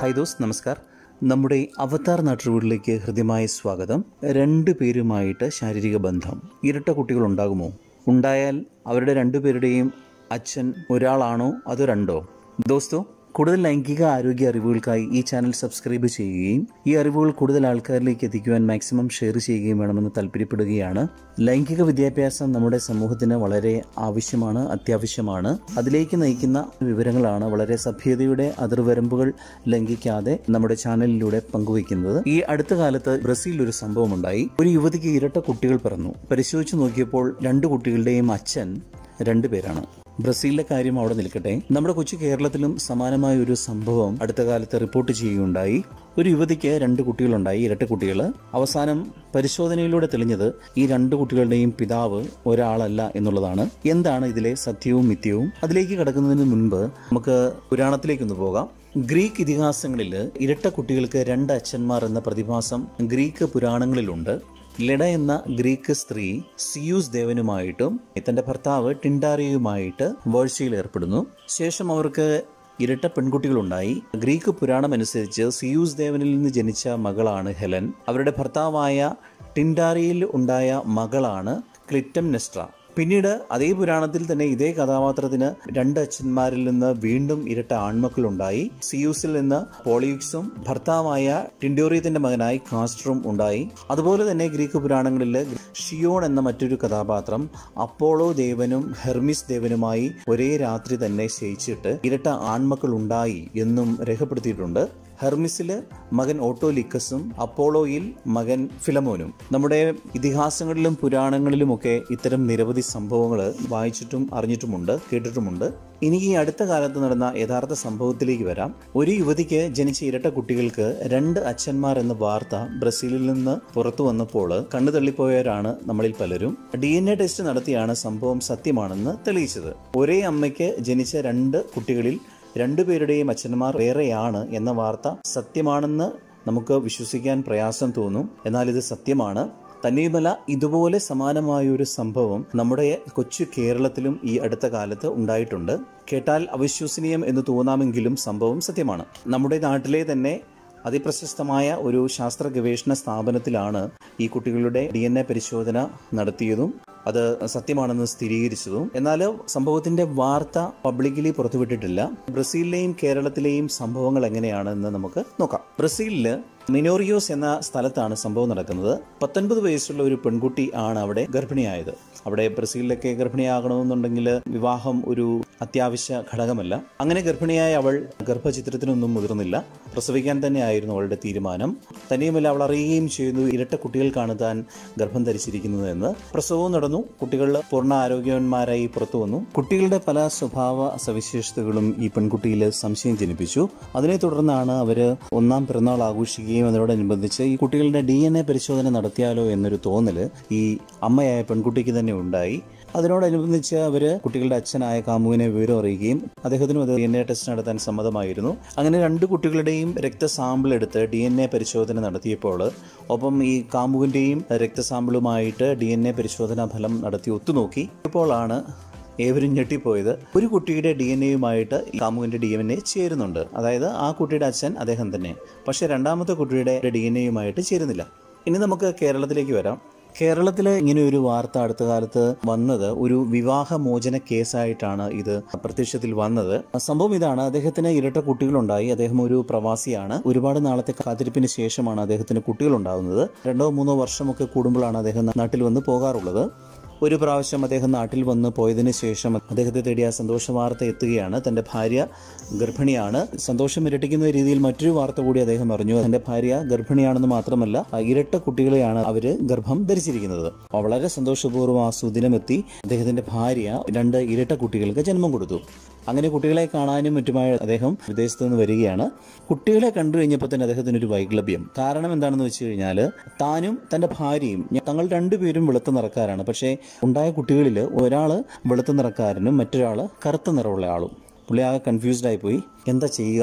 hi those നമസ്കാർ നമ്മുടെ അവതാർ നാട്ടുകളിലേക്ക് ഹൃദ്യമായ സ്വാഗതം രണ്ട് പേരുമായിട്ട് ശാരീരിക ബന്ധം ഇരട്ട കുട്ടികൾ ഉണ്ടാകുമോ ഉണ്ടായാൽ അവരുടെ രണ്ടുപേരുടെയും അച്ഛൻ ഒരാളാണോ അതോ രണ്ടോ ദോസ്തോ കൂടുതൽ ലൈംഗിക ആരോഗ്യ അറിവുകൾക്കായി ഈ ചാനൽ സബ്സ്ക്രൈബ് ചെയ്യുകയും ഈ അറിവുകൾ കൂടുതൽ ആൾക്കാരിലേക്ക് എത്തിക്കുവാൻ മാക്സിമം ഷെയർ ചെയ്യുകയും വേണമെന്ന് താല്പര്യപ്പെടുകയാണ് ലൈംഗിക വിദ്യാഭ്യാസം നമ്മുടെ സമൂഹത്തിന് വളരെ ആവശ്യമാണ് അത്യാവശ്യമാണ് അതിലേക്ക് നയിക്കുന്ന വിവരങ്ങളാണ് വളരെ സഭ്യതയുടെ അതിർവരമ്പുകൾ ലംഘിക്കാതെ നമ്മുടെ ചാനലിലൂടെ പങ്കുവയ്ക്കുന്നത് ഈ അടുത്ത കാലത്ത് ബ്രസീലിൽ ഒരു സംഭവം ഉണ്ടായി ഒരു യുവതിക്ക് ഇരട്ട കുട്ടികൾ പിറന്നു പരിശോധിച്ചു നോക്കിയപ്പോൾ രണ്ട് കുട്ടികളുടെയും അച്ഛൻ രണ്ടുപേരാണ് ബ്രസീലിലെ കാര്യം അവിടെ നിൽക്കട്ടെ നമ്മുടെ കൊച്ചു കേരളത്തിലും സമാനമായ ഒരു സംഭവം അടുത്ത കാലത്ത് റിപ്പോർട്ട് ചെയ്യുകയുണ്ടായി ഒരു യുവതിക്ക് രണ്ട് കുട്ടികളുണ്ടായി ഇരട്ട കുട്ടികൾ അവസാനം പരിശോധനയിലൂടെ തെളിഞ്ഞത് ഈ രണ്ട് കുട്ടികളുടെയും പിതാവ് ഒരാളല്ല എന്നുള്ളതാണ് എന്താണ് ഇതിലെ സത്യവും മിഥ്യവും അതിലേക്ക് കടക്കുന്നതിന് മുൻപ് നമുക്ക് പുരാണത്തിലേക്കൊന്ന് പോകാം ഗ്രീക്ക് ഇതിഹാസങ്ങളിൽ ഇരട്ട കുട്ടികൾക്ക് രണ്ട് അച്ഛന്മാർ എന്ന പ്രതിഭാസം ഗ്രീക്ക് പുരാണങ്ങളിലുണ്ട് ലെഡ എന്ന ഗ്രീക്ക് സ്ത്രീ സിയൂസ് ദേവനുമായിട്ടും തന്റെ ഭർത്താവ് ടിൻഡാരിയുമായിട്ട് വേഴ്ചയിൽ ഏർപ്പെടുന്നു ശേഷം അവർക്ക് ഇരട്ട പെൺകുട്ടികളുണ്ടായി ഗ്രീക്ക് പുരാണം അനുസരിച്ച് സിയൂസ് ദേവനിൽ നിന്ന് ജനിച്ച മകളാണ് ഹെലൻ അവരുടെ ഭർത്താവായ ടിൻഡാരിയിൽ ഉണ്ടായ മകളാണ് ക്ലിറ്റം നെസ്ട്ര പിന്നീട് അതേ പുരാണത്തിൽ തന്നെ ഇതേ കഥാപാത്രത്തിന് രണ്ട് അച്ഛന്മാരിൽ നിന്ന് വീണ്ടും ഇരട്ട ആൺമക്കളുണ്ടായി സിയൂസിൽ നിന്ന് പോളിയുക്സും ഭർത്താവായ ടിൻഡോറിയത്തിന്റെ മകനായി കാസ്ട്രും ഉണ്ടായി അതുപോലെ തന്നെ ഗ്രീക്ക് പുരാണങ്ങളിൽ ഷിയോൺ എന്ന മറ്റൊരു കഥാപാത്രം അപ്പോളോ ദേവനും ഹെർമിസ് ദേവനുമായി ഒരേ രാത്രി തന്നെ ശയിച്ചിട്ട് ഇരട്ട ആൺമക്കൾ ഉണ്ടായി എന്നും രേഖപ്പെടുത്തിയിട്ടുണ്ട് ഹെർമിസില് മകൻ ഓട്ടോലിക്കസും അപ്പോളോയിൽ മകൻ ഫിലമോനും നമ്മുടെ ഇതിഹാസങ്ങളിലും പുരാണങ്ങളിലുമൊക്കെ ഇത്തരം നിരവധി സംഭവങ്ങൾ വായിച്ചിട്ടും അറിഞ്ഞിട്ടുമുണ്ട് കേട്ടിട്ടുമുണ്ട് ഇനി ഈ അടുത്ത കാലത്ത് നടന്ന യഥാർത്ഥ സംഭവത്തിലേക്ക് വരാം ഒരു യുവതിക്ക് ജനിച്ച ഇരട്ട കുട്ടികൾക്ക് രണ്ട് അച്ഛന്മാർ എന്ന വാർത്ത ബ്രസീലിൽ നിന്ന് പുറത്തു വന്നപ്പോൾ കണ്ണു തള്ളിപ്പോയവരാണ് നമ്മളിൽ പലരും ഡി എൻ എ ടെസ്റ്റ് നടത്തിയാണ് സംഭവം സത്യമാണെന്ന് തെളിയിച്ചത് ഒരേ അമ്മയ്ക്ക് ജനിച്ച രണ്ട് കുട്ടികളിൽ രണ്ടുപേരുടെയും അച്ഛന്മാർ വേറെയാണ് എന്ന വാർത്ത സത്യമാണെന്ന് നമുക്ക് വിശ്വസിക്കാൻ പ്രയാസം തോന്നും എന്നാൽ ഇത് സത്യമാണ് തന്നെയുമല്ല ഇതുപോലെ സമാനമായ ഒരു സംഭവം നമ്മുടെ കൊച്ചു കേരളത്തിലും ഈ അടുത്ത കാലത്ത് ഉണ്ടായിട്ടുണ്ട് കേട്ടാൽ അവിശ്വസനീയം എന്ന് തോന്നാമെങ്കിലും സംഭവം സത്യമാണ് നമ്മുടെ നാട്ടിലെ തന്നെ അതിപ്രശസ്തമായ ഒരു ശാസ്ത്ര ഗവേഷണ സ്ഥാപനത്തിലാണ് ഈ കുട്ടികളുടെ ഡി എൻ എ പരിശോധന നടത്തിയതും അത് സത്യമാണെന്ന് സ്ഥിരീകരിച്ചതും എന്നാൽ സംഭവത്തിന്റെ വാർത്ത പബ്ലിക്കലി പുറത്തുവിട്ടിട്ടില്ല ബ്രസീലിലെയും കേരളത്തിലെയും സംഭവങ്ങൾ എങ്ങനെയാണെന്ന് നമുക്ക് നോക്കാം ബ്രസീലില് മിനോറിയോസ് എന്ന സ്ഥലത്താണ് സംഭവം നടക്കുന്നത് പത്തൊൻപത് വയസ്സുള്ള ഒരു പെൺകുട്ടി ആണ് അവിടെ ഗർഭിണിയായത് അവിടെ ബ്രസീലിലൊക്കെ ഗർഭിണിയാകണമെന്നുണ്ടെങ്കിൽ വിവാഹം ഒരു അത്യാവശ്യ ഘടകമല്ല അങ്ങനെ ഗർഭിണിയായ അവൾ ഗർഭചിത്രത്തിനൊന്നും മുതിർന്നില്ല പ്രസവിക്കാൻ തന്നെയായിരുന്നു അവളുടെ തീരുമാനം തന്നെയുമല്ല അവൾ അറിയുകയും ചെയ്യുന്നു ഇരട്ട കുട്ടികൾക്കാണ് താൻ ഗർഭം ധരിച്ചിരിക്കുന്നത് എന്ന് പ്രസവവും നടന്നു കുട്ടികൾ പൂർണ്ണ ആരോഗ്യവാന്മാരായി പുറത്തു വന്നു കുട്ടികളുടെ പല സ്വഭാവ സവിശേഷതകളും ഈ പെൺകുട്ടിയിൽ സംശയം ജനിപ്പിച്ചു അതിനെ തുടർന്നാണ് അവര് ഒന്നാം പിറന്നാൾ ആഘോഷിക്കുകയും അതിനോടനുബന്ധിച്ച് ഈ കുട്ടികളുടെ ഡി എൻ എ പരിശോധന നടത്തിയാലോ എന്നൊരു തോന്നല് ഈ അമ്മയായ പെൺകുട്ടിക്ക് തന്നെ ഉണ്ടായി അതിനോടനുബന്ധിച്ച് അവർ കുട്ടികളുടെ അച്ഛനായ കാമുവിനെ വിവരം അറിയുകയും അദ്ദേഹത്തിനും അത് ഡി എൻ എ ടെസ്റ്റ് നടത്താൻ സമ്മതമായിരുന്നു അങ്ങനെ രണ്ട് കുട്ടികളുടെയും രക്തസാമ്പിൾ എടുത്ത് ഡി എൻ എ പരിശോധന നടത്തിയപ്പോൾ ഒപ്പം ഈ കാമുവിൻ്റെയും രക്തസാമ്പിളുമായിട്ട് ഡി എൻ എ പരിശോധനാ ഫലം നടത്തി ഒത്തുനോക്കി ഇപ്പോഴാണ് ഏവരും ഞെട്ടിപ്പോയത് ഒരു കുട്ടിയുടെ ഡി എൻ എയുമായിട്ട് കാമുവിൻ്റെ ഡി എൻ എ ചേരുന്നുണ്ട് അതായത് ആ കുട്ടിയുടെ അച്ഛൻ അദ്ദേഹം തന്നെ പക്ഷേ രണ്ടാമത്തെ കുട്ടിയുടെ ഡി എൻ എയുമായിട്ട് ചേരുന്നില്ല ഇനി നമുക്ക് കേരളത്തിലേക്ക് വരാം കേരളത്തിൽ ഇങ്ങനെ ഒരു വാർത്ത അടുത്ത കാലത്ത് വന്നത് ഒരു വിവാഹമോചന കേസായിട്ടാണ് ഇത് പ്രത്യക്ഷത്തിൽ വന്നത് സംഭവം ഇതാണ് അദ്ദേഹത്തിന് ഇരട്ട കുട്ടികളുണ്ടായി അദ്ദേഹം ഒരു പ്രവാസിയാണ് ഒരുപാട് നാളത്തെ കാത്തിരിപ്പിന് ശേഷമാണ് അദ്ദേഹത്തിന് കുട്ടികളുണ്ടാകുന്നത് രണ്ടോ മൂന്നോ വർഷമൊക്കെ കൂടുമ്പോഴാണ് അദ്ദേഹം നാട്ടിൽ വന്ന് പോകാറുള്ളത് ഒരു പ്രാവശ്യം അദ്ദേഹം നാട്ടിൽ വന്ന് പോയതിനു ശേഷം അദ്ദേഹത്തെ തേടി ആ സന്തോഷ വാർത്ത എത്തുകയാണ് തന്റെ ഭാര്യ ഗർഭിണിയാണ് സന്തോഷം ഇരട്ടിക്കുന്ന രീതിയിൽ മറ്റൊരു വാർത്ത കൂടി അദ്ദേഹം അറിഞ്ഞു തന്റെ ഭാര്യ ഗർഭിണിയാണെന്ന് മാത്രമല്ല ഇരട്ട കുട്ടികളെയാണ് അവര് ഗർഭം ധരിച്ചിരിക്കുന്നത് വളരെ സന്തോഷപൂർവ്വം ആ സുദിനമെത്തി അദ്ദേഹത്തിന്റെ ഭാര്യ രണ്ട് ഇരട്ട കുട്ടികൾക്ക് ജന്മം കൊടുത്തു അങ്ങനെ കുട്ടികളെ കാണാനും മറ്റുമായി അദ്ദേഹം വിദേശത്ത് നിന്ന് വരികയാണ് കുട്ടികളെ കണ്ടു കഴിഞ്ഞപ്പോൾ തന്നെ അദ്ദേഹത്തിന് ഒരു വൈക്ലഭ്യം കാരണം എന്താണെന്ന് വെച്ച് കഴിഞ്ഞാൽ താനും തന്റെ ഭാര്യയും തങ്ങൾ രണ്ടുപേരും വെളുത്ത നിറക്കാരാണ് പക്ഷേ ഉണ്ടായ കുട്ടികളിൽ ഒരാൾ വെളുത്ത നിറക്കാരനും മറ്റൊരാൾ കറുത്ത നിറമുള്ള ആളും പുള്ളി ആകെ കൺഫ്യൂസ്ഡ് ആയി പോയി എന്താ ചെയ്യുക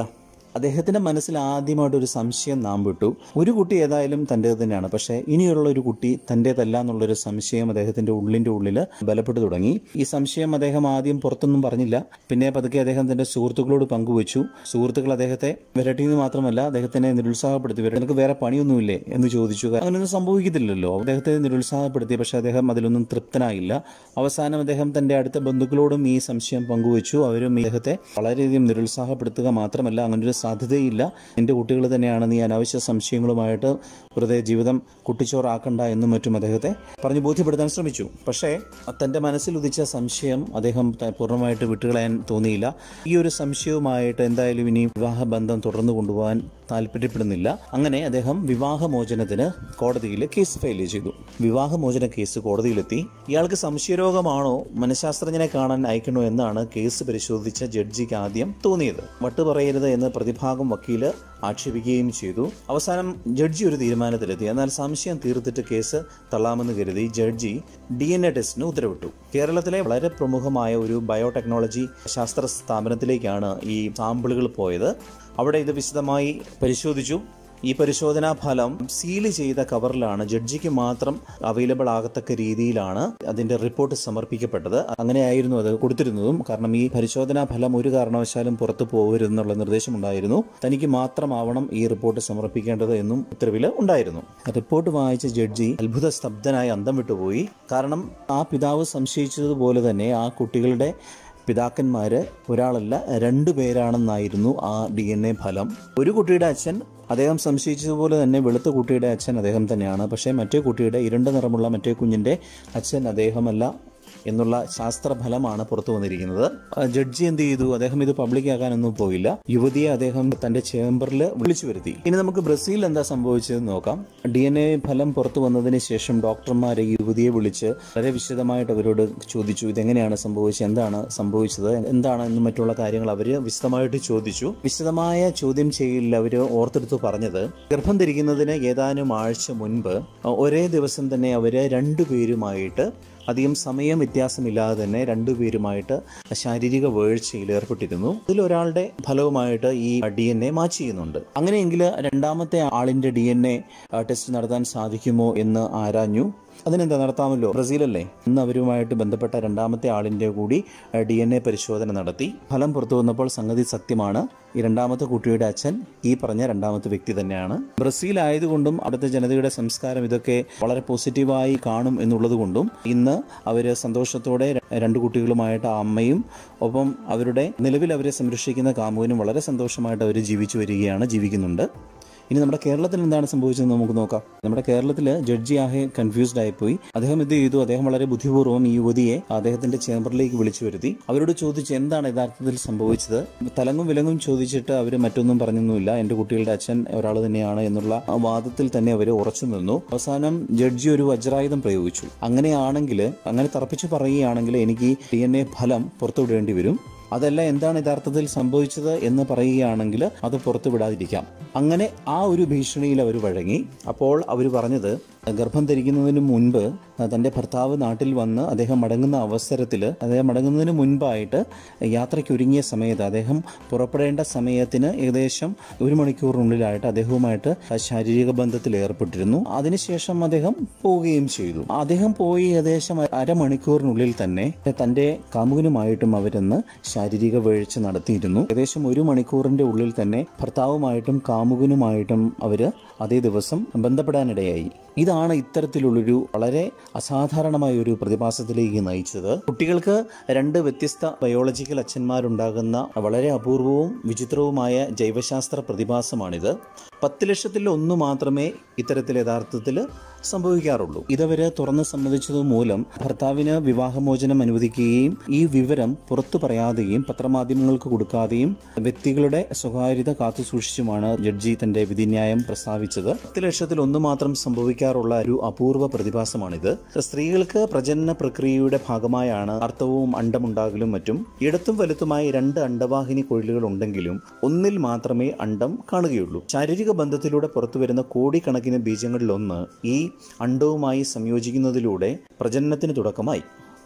അദ്ദേഹത്തിൻ്റെ മനസ്സിൽ ആദ്യമായിട്ട് ഒരു സംശയം നാം വിട്ടു ഒരു കുട്ടി ഏതായാലും തൻ്റേത് തന്നെയാണ് പക്ഷേ ഇനിയുള്ള ഒരു കുട്ടി തൻ്റേതല്ല എന്നുള്ളൊരു സംശയം അദ്ദേഹത്തിൻ്റെ ഉള്ളിൻ്റെ ഉള്ളിൽ ബലപ്പെട്ടു തുടങ്ങി ഈ സംശയം അദ്ദേഹം ആദ്യം പുറത്തൊന്നും പറഞ്ഞില്ല പിന്നെ പതുക്കെ അദ്ദേഹം തൻ്റെ സുഹൃത്തുക്കളോട് പങ്കുവച്ചു സുഹൃത്തുക്കൾ അദ്ദേഹത്തെ വിരട്ടിയെന്ന് മാത്രമല്ല അദ്ദേഹത്തിനെ നിരുത്സാഹപ്പെടുത്തി "വേറെ- നിനക്ക് വേറെ പണിയൊന്നുമില്ലേ എന്ന് ചോദിച്ചു അങ്ങനെയൊന്നും സംഭവിക്കത്തില്ലല്ലോ അദ്ദേഹത്തെ നിരുത്സാഹപ്പെടുത്തി പക്ഷേ അദ്ദേഹം അതിലൊന്നും തൃപ്തനായില്ല അവസാനം അദ്ദേഹം തൻ്റെ അടുത്ത ബന്ധുക്കളോടും ഈ സംശയം പങ്കുവച്ചു അവരും ഇദ്ദേഹത്തെ വളരെയധികം നിരുത്സാഹപ്പെടുത്തുക മാത്രമല്ല അങ്ങനൊരു സാധ്യതയില്ല എൻ്റെ കുട്ടികൾ തന്നെയാണ് നീ അനാവശ്യ സംശയങ്ങളുമായിട്ട് വെറുതെ ജീവിതം കുട്ടിച്ചോറാക്കണ്ട എന്നും മറ്റും അദ്ദേഹത്തെ പറഞ്ഞു ബോധ്യപ്പെടുത്താൻ ശ്രമിച്ചു പക്ഷേ തൻ്റെ മനസ്സിൽ ഉദിച്ച സംശയം അദ്ദേഹം ത- പൂർണ്ണമായിട്ട് വിട്ടുകളയാൻ തോന്നിയില്ല ഈ ഒരു സംശയവുമായിട്ട് എന്തായാലും ഇനി വിവാഹബന്ധം തുടർന്നു കൊണ്ടുപോകാൻ താല്പര്യപ്പെടുന്നില്ല അങ്ങനെ അദ്ദേഹം വിവാഹമോചനത്തിന് കോടതിയിൽ കേസ് ഫയൽ ചെയ്തു വിവാഹമോചന കേസ് കോടതിയിലെത്തി ഇയാൾക്ക് സംശയരോഗമാണോ മനഃശാസ്ത്രജ്ഞനെ കാണാൻ അയക്കണോ എന്നാണ് കേസ് പരിശോധിച്ച ജഡ്ജിക്ക് ആദ്യം തോന്നിയത് വട്ട് പറയരുത് എന്ന് പ്രതിഭാഗം വക്കീല് ആക്ഷേപിക്കുകയും ചെയ്തു അവസാനം ജഡ്ജി ഒരു തീരുമാനത്തിലെത്തി എന്നാൽ സംശയം തീർത്തിട്ട് കേസ് തള്ളാമെന്ന് കരുതി ജഡ്ജി ഡി എൻ എ ടെസ്റ്റിന് ഉത്തരവിട്ടു കേരളത്തിലെ വളരെ പ്രമുഖമായ ഒരു ബയോടെക്നോളജി ശാസ്ത്ര സ്ഥാപനത്തിലേക്കാണ് ഈ സാമ്പിളുകൾ പോയത് അവിടെ ഇത് വിശദമായി പരിശോധിച്ചു ഈ പരിശോധനാ ഫലം സീൽ ചെയ്ത കവറിലാണ് ജഡ്ജിക്ക് മാത്രം അവൈലബിൾ ആകത്തക്ക രീതിയിലാണ് അതിന്റെ റിപ്പോർട്ട് സമർപ്പിക്കപ്പെട്ടത് അങ്ങനെയായിരുന്നു അത് കൊടുത്തിരുന്നതും കാരണം ഈ പരിശോധനാ ഫലം ഒരു കാരണവശാലും പുറത്തു പോകരുതെന്നുള്ള നിർദ്ദേശമുണ്ടായിരുന്നു തനിക്ക് മാത്രമാവണം ഈ റിപ്പോർട്ട് സമർപ്പിക്കേണ്ടത് എന്നും ഉത്തരവിൽ ഉണ്ടായിരുന്നു റിപ്പോർട്ട് വായിച്ച ജഡ്ജി അത്ഭുത സ്തബ്ധനായി അന്തം വിട്ടുപോയി കാരണം ആ പിതാവ് സംശയിച്ചതുപോലെ തന്നെ ആ കുട്ടികളുടെ പിതാക്കന്മാര് ഒരാളല്ല രണ്ടു പേരാണെന്നായിരുന്നു ആ ഡി എൻ എ ഫലം ഒരു കുട്ടിയുടെ അച്ഛൻ അദ്ദേഹം സംശയിച്ചതുപോലെ തന്നെ വെളുത്ത കുട്ടിയുടെ അച്ഛൻ അദ്ദേഹം തന്നെയാണ് പക്ഷേ മറ്റേ കുട്ടിയുടെ ഇരുണ്ട നിറമുള്ള മറ്റേ കുഞ്ഞിൻ്റെ അച്ഛൻ അദ്ദേഹമല്ല എന്നുള്ള ശാസ്ത്രഫലമാണ് പുറത്തു വന്നിരിക്കുന്നത് ആ ജഡ്ജി എന്ത് ചെയ്തു അദ്ദേഹം ഇത് പബ്ലിക് ആക്കാനൊന്നും പോയില്ല യുവതിയെ അദ്ദേഹം തന്റെ ചേംബറിൽ വിളിച്ചു വരുത്തി ഇനി നമുക്ക് ബ്രസീലിൽ എന്താ സംഭവിച്ചതെന്ന് നോക്കാം ഡി എൻ എ ഫലം പുറത്തു വന്നതിന് ശേഷം ഡോക്ടർമാരെ യുവതിയെ വിളിച്ച് വളരെ വിശദമായിട്ട് അവരോട് ചോദിച്ചു ഇതെങ്ങനെയാണ് സംഭവിച്ചത് എന്താണ് സംഭവിച്ചത് എന്താണ് എന്ന് മറ്റുള്ള കാര്യങ്ങൾ അവർ വിശദമായിട്ട് ചോദിച്ചു വിശദമായ ചോദ്യം ചെയ്യലിൽ അവർ ഓർത്തെടുത്ത് പറഞ്ഞത് ഗർഭം ധരിക്കുന്നതിന് ഏതാനും ആഴ്ച മുൻപ് ഒരേ ദിവസം തന്നെ അവർ രണ്ടുപേരുമായിട്ട് അധികം സമയം വ്യത്യാസമില്ലാതെ തന്നെ രണ്ടുപേരുമായിട്ട് ശാരീരിക വേഴ്ചയിൽ ഏർപ്പെട്ടിരുന്നു ഇതിൽ ഒരാളുടെ ഫലവുമായിട്ട് ഈ ഡി എൻ എ മാച്ച് ചെയ്യുന്നുണ്ട് അങ്ങനെയെങ്കിൽ രണ്ടാമത്തെ ആളിന്റെ ഡി എൻ എ ടെസ്റ്റ് നടത്താൻ സാധിക്കുമോ എന്ന് ആരാഞ്ഞു അതിനെന്താ നടത്താമല്ലോ ബ്രസീലല്ലേ ഇന്ന് അവരുമായിട്ട് ബന്ധപ്പെട്ട രണ്ടാമത്തെ ആളിന്റെ കൂടി ഡി എൻ എ പരിശോധന നടത്തി ഫലം പുറത്തു വന്നപ്പോൾ സംഗതി സത്യമാണ് ഈ രണ്ടാമത്തെ കുട്ടിയുടെ അച്ഛൻ ഈ പറഞ്ഞ രണ്ടാമത്തെ വ്യക്തി തന്നെയാണ് ബ്രസീൽ ആയതുകൊണ്ടും അവിടുത്തെ ജനതയുടെ സംസ്കാരം ഇതൊക്കെ വളരെ പോസിറ്റീവായി കാണും എന്നുള്ളത് കൊണ്ടും ഇന്ന് അവർ സന്തോഷത്തോടെ ര- രണ്ട് കുട്ടികളുമായിട്ട് ആ അമ്മയും ഒപ്പം അവരുടെ നിലവിൽ അവരെ സംരക്ഷിക്കുന്ന കാമുവിനും വളരെ സന്തോഷമായിട്ട് അവർ ജീവിച്ചു വരികയാണ് ജീവിക്കുന്നുണ്ട് ഇനി നമ്മുടെ കേരളത്തിൽ എന്താണ് സംഭവിച്ചതെന്ന് നമുക്ക് നോക്കാം നമ്മുടെ കേരളത്തിൽ ജഡ്ജി ആകെ കൺഫ്യൂസ്ഡ് ആയിപ്പോയി അദ്ദേഹം എന്ത് ചെയ്തു അദ്ദേഹം വളരെ ബുദ്ധിപൂർവ്വം ഈ യുവതിയെ അദ്ദേഹത്തിന്റെ ചേംബറിലേക്ക് വിളിച്ചു വരുത്തി അവരോട് ചോദിച്ചു എന്താണ് യഥാർത്ഥത്തിൽ സംഭവിച്ചത് തലങ്ങും വിലങ്ങും ചോദിച്ചിട്ട് അവർ മറ്റൊന്നും പറഞ്ഞൊന്നുമില്ല എൻ്റെ കുട്ടികളുടെ അച്ഛൻ ഒരാൾ തന്നെയാണ് എന്നുള്ള ആ വാദത്തിൽ തന്നെ അവർ ഉറച്ചു നിന്നു അവസാനം ജഡ്ജി ഒരു വജ്രായുധം പ്രയോഗിച്ചു അങ്ങനെയാണെങ്കിൽ അങ്ങനെ തറപ്പിച്ച് പറയുകയാണെങ്കിൽ എനിക്ക് ഡി എൻ എ ഫലം പുറത്തുവിടേണ്ടി വരും അതല്ല എന്താണ് യഥാർത്ഥത്തിൽ സംഭവിച്ചത് എന്ന് പറയുകയാണെങ്കിൽ അത് പുറത്തു വിടാതിരിക്കാം അങ്ങനെ ആ ഒരു ഭീഷണിയിൽ അവർ വഴങ്ങി അപ്പോൾ അവർ പറഞ്ഞത് ഗർഭം ധരിക്കുന്നതിന് മുൻപ് തൻ്റെ ഭർത്താവ് നാട്ടിൽ വന്ന് അദ്ദേഹം മടങ്ങുന്ന അവസരത്തിൽ അദ്ദേഹം മടങ്ങുന്നതിന് മുൻപായിട്ട് യാത്രയ്ക്ക് ഒരുങ്ങിയ സമയത്ത് അദ്ദേഹം പുറപ്പെടേണ്ട സമയത്തിന് ഏകദേശം ഒരു മണിക്കൂറിനുള്ളിലായിട്ട് അദ്ദേഹവുമായിട്ട് ശാരീരിക ബന്ധത്തിൽ ഏർപ്പെട്ടിരുന്നു അതിനുശേഷം അദ്ദേഹം പോവുകയും ചെയ്തു അദ്ദേഹം പോയി ഏകദേശം അരമണിക്കൂറിനുള്ളിൽ തന്നെ തൻ്റെ കാമുകനുമായിട്ടും അവരെന്ന് ശാരീരിക വീഴ്ച നടത്തിയിരുന്നു ഏകദേശം ഒരു മണിക്കൂറിന്റെ ഉള്ളിൽ തന്നെ ഭർത്താവുമായിട്ടും കാമുകനുമായിട്ടും അവര് അതേ ദിവസം ബന്ധപ്പെടാനിടയായി ഇതാണ് ഇത്തരത്തിലുള്ളൊരു വളരെ അസാധാരണമായ ഒരു പ്രതിഭാസത്തിലേക്ക് നയിച്ചത് കുട്ടികൾക്ക് രണ്ട് വ്യത്യസ്ത ബയോളജിക്കൽ അച്ഛന്മാരുണ്ടാകുന്ന വളരെ അപൂർവവും വിചിത്രവുമായ ജൈവശാസ്ത്ര പ്രതിഭാസമാണിത് പത്ത് ലക്ഷത്തിൽ ഒന്ന് മാത്രമേ ഇത്തരത്തിൽ യഥാർത്ഥത്തിൽ സംഭവിക്കാറുള്ളൂ ഇതവര് തുറന്ന് സമ്മതിച്ചത് മൂലം ഭർത്താവിന് വിവാഹമോചനം അനുവദിക്കുകയും ഈ വിവരം പുറത്തു പറയാതെയും പത്രമാധ്യമങ്ങൾക്ക് കൊടുക്കാതെയും വ്യക്തികളുടെ സ്വകാര്യത കാത്തുസൂക്ഷിച്ചുമാണ് ജഡ്ജി തന്റെ വിധിന്യായം പ്രസ്താവിച്ചത് പത്ത് ലക്ഷത്തിൽ ഒന്ന് മാത്രം സംഭവിക്കാറുള്ള ഒരു അപൂർവ പ്രതിഭാസമാണിത് സ്ത്രീകൾക്ക് പ്രജനന പ്രക്രിയയുടെ ഭാഗമായാണ് അർത്ഥവും അണ്ടമുണ്ടാകലും മറ്റും ഇടത്തും വലുത്തുമായി രണ്ട് അണ്ടവാഹിനി കൊഴിലുകൾ ഉണ്ടെങ്കിലും ഒന്നിൽ മാത്രമേ അണ്ടം കാണുകയുള്ളൂ ശാരീരിക ബന്ധത്തിലൂടെ പുറത്തുവരുന്ന കോടിക്കണക്കിന് ബീജങ്ങളിലൊന്ന് ഈ അണ്ടവുമായി സംയോജിക്കുന്നതിലൂടെ പ്രജനനത്തിന് തുടക്കമായി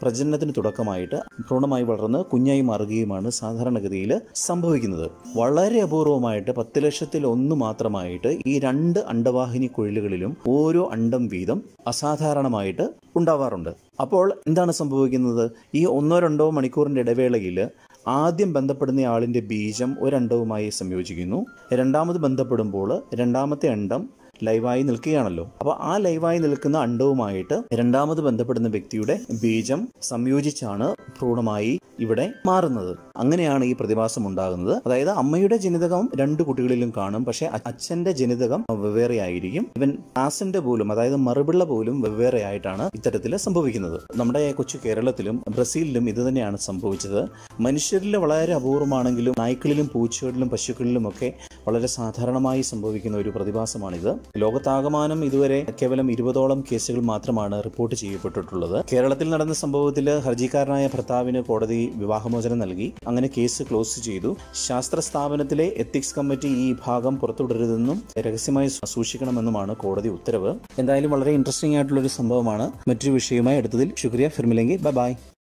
പ്രജനനത്തിന് തുടക്കമായിട്ട് ഭ്രൂണമായി വളർന്ന് കുഞ്ഞായി മാറുകയുമാണ് സാധാരണഗതിയിൽ സംഭവിക്കുന്നത് വളരെ അപൂർവമായിട്ട് പത്ത് ലക്ഷത്തിൽ ഒന്ന് മാത്രമായിട്ട് ഈ രണ്ട് അണ്ടവാഹിനി കുഴലുകളിലും ഓരോ അണ്ടം വീതം അസാധാരണമായിട്ട് ഉണ്ടാവാറുണ്ട് അപ്പോൾ എന്താണ് സംഭവിക്കുന്നത് ഈ ഒന്നോ രണ്ടോ മണിക്കൂറിൻ്റെ ഇടവേളയിൽ ആദ്യം ബന്ധപ്പെടുന്ന ആളിൻ്റെ ബീജം ഒരണ്ടവുമായി സംയോജിക്കുന്നു രണ്ടാമത് ബന്ധപ്പെടുമ്പോൾ രണ്ടാമത്തെ അണ്ടം ലൈവായി നിൽക്കുകയാണല്ലോ അപ്പോൾ ആ ലൈവായി നിൽക്കുന്ന അണ്ടവുമായിട്ട് രണ്ടാമത് ബന്ധപ്പെടുന്ന വ്യക്തിയുടെ ബീജം സംയോജിച്ചാണ് ഭ്രൂണമായി ഇവിടെ മാറുന്നത് അങ്ങനെയാണ് ഈ പ്രതിഭാസം ഉണ്ടാകുന്നത് അതായത് അമ്മയുടെ ജനിതകം രണ്ട് കുട്ടികളിലും കാണും പക്ഷേ അ- അച്ഛന്റെ ജനിതകം വെവ്വേറെ ആയിരിക്കും ഇവൻ ആസിന്റെ പോലും അതായത് മറുപിള്ള പോലും വെവ്വേറെ ആയിട്ടാണ് ഇത്തരത്തിൽ സംഭവിക്കുന്നത് നമ്മുടെ കൊച്ചു കേരളത്തിലും ബ്രസീലിലും ഇത് തന്നെയാണ് സംഭവിച്ചത് മനുഷ്യരിൽ വളരെ അപൂർവമാണെങ്കിലും നായ്ക്കളിലും പൂച്ചകളിലും പശുക്കളിലും ഒക്കെ വളരെ സാധാരണമായി സംഭവിക്കുന്ന ഒരു പ്രതിഭാസമാണിത് ലോകത്താകമാനം ഇതുവരെ കേവലം ഇരുപതോളം കേസുകൾ മാത്രമാണ് റിപ്പോർട്ട് ചെയ്യപ്പെട്ടിട്ടുള്ളത് കേരളത്തിൽ നടന്ന സംഭവത്തിൽ ഹർജിക്കാരനായ ഭർത്താവിന് കോടതി വിവാഹമോചനം നൽകി അങ്ങനെ കേസ് ക്ലോസ് ചെയ്തു ശാസ്ത്ര സ്ഥാപനത്തിലെ എത്തിക്സ് കമ്മിറ്റി ഈ ഭാഗം പുറത്തുവിടരുതെന്നും രഹസ്യമായി സൂക്ഷിക്കണമെന്നുമാണ് കോടതി ഉത്തരവ് എന്തായാലും വളരെ ഇൻട്രസ്റ്റിംഗ് ആയിട്ടുള്ള ഒരു സംഭവമാണ് മറ്റൊരു വിഷയവുമായി എടുത്തതിൽ ശുക്രിയ ഫിർമിലെങ്കിൽ ബൈ ബൈ